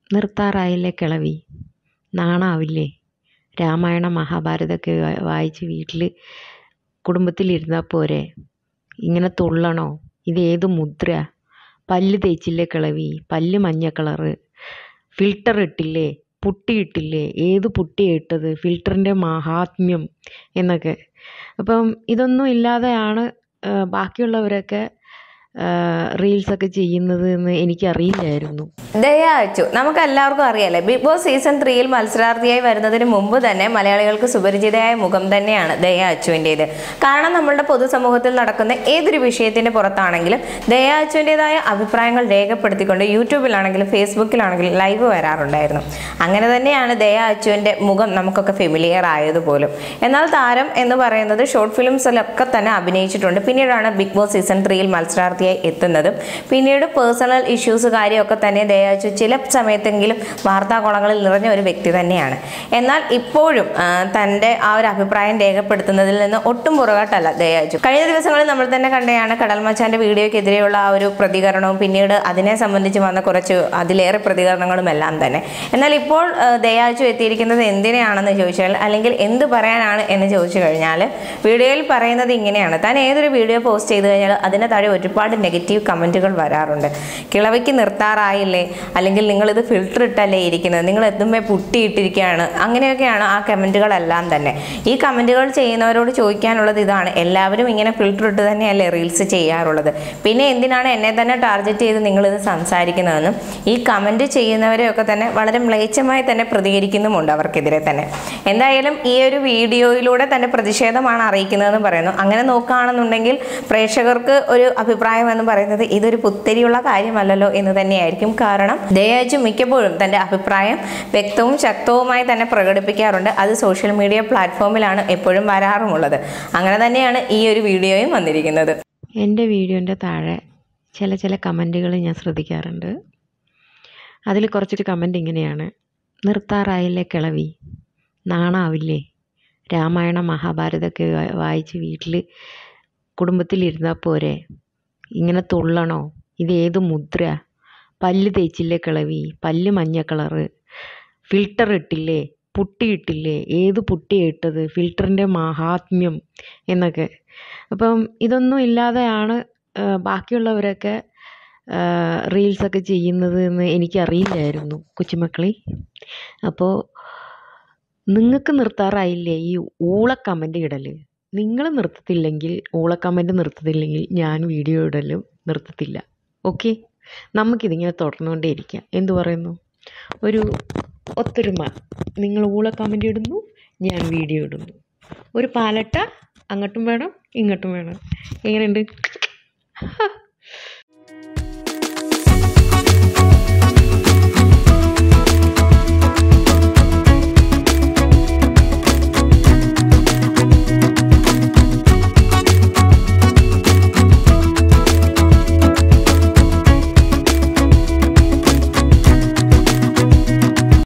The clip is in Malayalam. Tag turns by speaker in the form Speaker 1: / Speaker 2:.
Speaker 1: നിർത്താറായില്ലേ കിളവി നാണാവില്ലേ രാമായണം മഹാഭാരതമൊക്കെ വാ- വായിച്ച് വീട്ടിൽ കുടുംബത്തിലിരുന്നാൽ പോരെ ഇങ്ങനെ തുള്ളണോ ഇതേത് മുദ്ര പല്ല് തേച്ചില്ലേ കിളവി പല്ല് മഞ്ഞ കളറ് ഫിൽട്ടർ ഇട്ടില്ലേ പുട്ടി ഇട്ടില്ലേ ഏത് പുട്ടിയാണ് ഇട്ടത് ഫിൽറ്ററിൻ്റെ മഹാത്മ്യം എന്നൊക്കെ അപ്പം ഇതൊന്നും ഇല്ലാതെയാണ് ആ, ബാക്കിയുള്ളവരൊക്കെ റീൽസൊക്കെ ചെയ്യുന്നത് എന്ന് എനിക്കറിയില്ലായിരുന്നു
Speaker 2: ദയ അച്ചു നമുക്ക് എല്ലാവർക്കും അറിയാലേ ബിഗ് ബോസ് സീസൺ ത്രീയിൽ മത്സരാർത്ഥിയായി വരുന്നതിന് മുമ്പ് തന്നെ മലയാളികൾക്ക് സുപരിചിതയായ മുഖം തന്നെയാണ് ദയ അച്ചുവിൻ്റേത് കാരണം നമ്മളുടെ പൊതുസമൂഹത്തിൽ നടക്കുന്ന ഏതൊരു വിഷയത്തിന്റെ പുറത്താണെങ്കിലും ദയ അച്ചുവിൻ്റെതായ അഭിപ്രായങ്ങൾ രേഖപ്പെടുത്തിക്കൊണ്ട് യൂട്യൂബിലാണെങ്കിലും ഫേസ്ബുക്കിലാണെങ്കിലും ലൈവ് വരാറുണ്ടായിരുന്നു അങ്ങനെ തന്നെയാണ് ദയ അച്ചുവിൻ്റെ മുഖം നമുക്കൊക്കെ ഫെമിലിയർ ആയതുപോലും എന്നാൽ താരം എന്ന് പറയുന്നത് ഷോർട്ട് ഫിലിംസിലൊക്കെ തന്നെ അഭിനയിച്ചിട്ടുണ്ട് പിന്നീടാണ് ബിഗ് ബോസ് സീസൺ ത്രീയിൽ മത്സരാർത്ഥിയായി എത്തുന്നതും പിന്നീട് പേഴ്സണൽ ഇഷ്യൂസ് കാര്യമൊക്കെ തന്നെ ദയാച്ചു ചില സമയത്തെങ്കിലും വാർത്താകോളങ്ങളിൽ നിറഞ്ഞ ഒരു വ്യക്തി തന്നെയാണ് എന്നാൽ ഇപ്പോഴും ആ, തൻ്റെ ആ ഒരു അഭിപ്രായം രേഖപ്പെടുത്തുന്നതിൽ നിന്ന് ഒട്ടും പുറകോട്ടല്ല ദയാച്ചു കഴിഞ്ഞ ദിവസങ്ങളിൽ നമ്മൾ തന്നെ കണ്ടതാണ് കടൽ മച്ചാൻ്റെ വീഡിയോയ്ക്കെതിരെയുള്ള ആ ഒരു പ്രതികരണവും പിന്നീട് അതിനെ സംബന്ധിച്ച് വന്ന കുറച്ച് അതിലേറെ പ്രതികരണങ്ങളും എല്ലാം തന്നെ എന്നാൽ ഇപ്പോൾ ആ, ദയാച്ചു എത്തിയിരിക്കുന്നത് എന്തിനാണെന്ന് ചോദിച്ചാൽ അല്ലെങ്കിൽ എന്ത് പറയാനാണ് എന്ന് ചോദിച്ചു കഴിഞ്ഞാൽ വീഡിയോയിൽ പറയുന്നത് ഇങ്ങനെയാണ് താൻ ഏതൊരു വീഡിയോ പോസ്റ്റ് ചെയ്ത് കഴിഞ്ഞാൽ അതിന് താഴെ ഒരുപാട് നെഗറ്റീവ് കമൻറ്റുകൾ വരാറുണ്ട് കിളവയ്ക്ക് നിർത്താറായില്ലേ അല്ലെങ്കിൽ നിങ്ങളിത് ഫിൽറ്റർ ഇട്ടല്ലേ ഇരിക്കുന്നത് നിങ്ങൾ എത്തുമ്പോൾ പുട്ടിയിട്ടിരിക്കുകയാണ് അങ്ങനെയൊക്കെയാണ് ആ കമൻറ്റുകളെല്ലാം തന്നെ ഈ കമൻറ്റുകൾ ചെയ്യുന്നവരോട് ചോദിക്കാനുള്ളത് ഇതാണ് എല്ലാവരും ഇങ്ങനെ ഫിൽറ്റർ ഇട്ട് തന്നെയല്ലേ റീൽസ് ചെയ്യാറുള്ളത് പിന്നെ എന്തിനാണ് എന്നെ തന്നെ ടാർഗറ്റ് ചെയ്ത് നിങ്ങളിത് സംസാരിക്കുന്നതെന്നും ഈ കമൻറ്റ് ചെയ്യുന്നവരെയൊക്കെ തന്നെ വളരെ മ്ലേച്ഛമായി തന്നെ പ്രതികരിക്കുന്നുമുണ്ട് അവർക്കെതിരെ തന്നെ എന്തായാലും ഈ ഒരു വീഡിയോയിലൂടെ തന്റെ പ്രതിഷേധമാണ് അറിയിക്കുന്നതെന്ന് പറയുന്നു അങ്ങനെ നോക്കുകയാണെന്നുണ്ടെങ്കിൽ പ്രേക്ഷകർക്ക് ഒരു അഭിപ്രായം എന്ന് പറയുന്നത് ഇതൊരു പുത്തരിയുള്ള കാര്യമല്ലല്ലോ എന്ന് തന്നെയായിരിക്കും കാരണം ദയാജു മിക്കപ്പോഴും തന്റെ അഭിപ്രായം വ്യക്തവും ശക്തവുമായി തന്നെ പ്രകടിപ്പിക്കാറുണ്ട് അത് സോഷ്യൽ മീഡിയ പ്ലാറ്റ്ഫോമിലാണ് എപ്പോഴും വരാറുമുള്ളത് അങ്ങനെ തന്നെയാണ് ഈ ഒരു വീഡിയോയും വന്നിരിക്കുന്നത്
Speaker 1: എൻ്റെ വീഡിയോൻ്റെ താഴെ ചില ചില കമൻറ്റുകൾ ഞാൻ ശ്രദ്ധിക്കാറുണ്ട് അതിൽ കുറച്ചൊരു കമൻ്റ് ഇങ്ങനെയാണ് നിർത്താറായില്ലേ കിളവി നാണാവില്ലേ രാമായണം മഹാഭാരതമൊക്കെ വാ- വായിച്ച് വീട്ടിൽ കുടുംബത്തിലിരുന്നാൽ പോരെ ഇങ്ങനെ തുള്ളണോ ഇതേത് മുദ്ര പല്ല് തേച്ചില്ലേ കിളവി പല്ല് മഞ്ഞ കളറ് ഫിൽട്ടർ ഇട്ടില്ലേ പുട്ടി ഇട്ടില്ലേ ഏത് പുട്ടിയാണ് ഇട്ടത് ഫിൽറ്ററിൻ്റെ മഹാത്മ്യം എന്നൊക്കെ അപ്പം ഇതൊന്നും ഇല്ലാതെയാണ് ആ, ബാക്കിയുള്ളവരൊക്കെ റീൽസൊക്കെ ചെയ്യുന്നത് എന്ന് എനിക്കറിയില്ലായിരുന്നു കൊച്ചുമക്കളെ അപ്പോൾ നിങ്ങൾക്ക് നിർത്താറായില്ലേ ഈ ഊള കമൻ്റ് ഇടൽ നിങ്ങൾ നിർത്തത്തില്ലെങ്കിൽ ഊള കമൻ്റ് നിർത്തത്തില്ലെങ്കിൽ ഞാൻ വീഡിയോ ഇടലും നിർത്തത്തില്ല ഓക്കെ നമുക്കിതിങ്ങനെ തുടർന്നുകൊണ്ടേയിരിക്കാം എന്തു പറയുന്നു ഒരു ഒത്തൊരുമ നിങ്ങൾ ഊള കമൻ്റ് ഇടുന്നു ഞാൻ വീഡിയോ ഇടുന്നു ഒരു പാലട്ട അങ്ങോട്ടും വേണം ഇങ്ങോട്ടും വേണം എങ്ങനെയുണ്ട്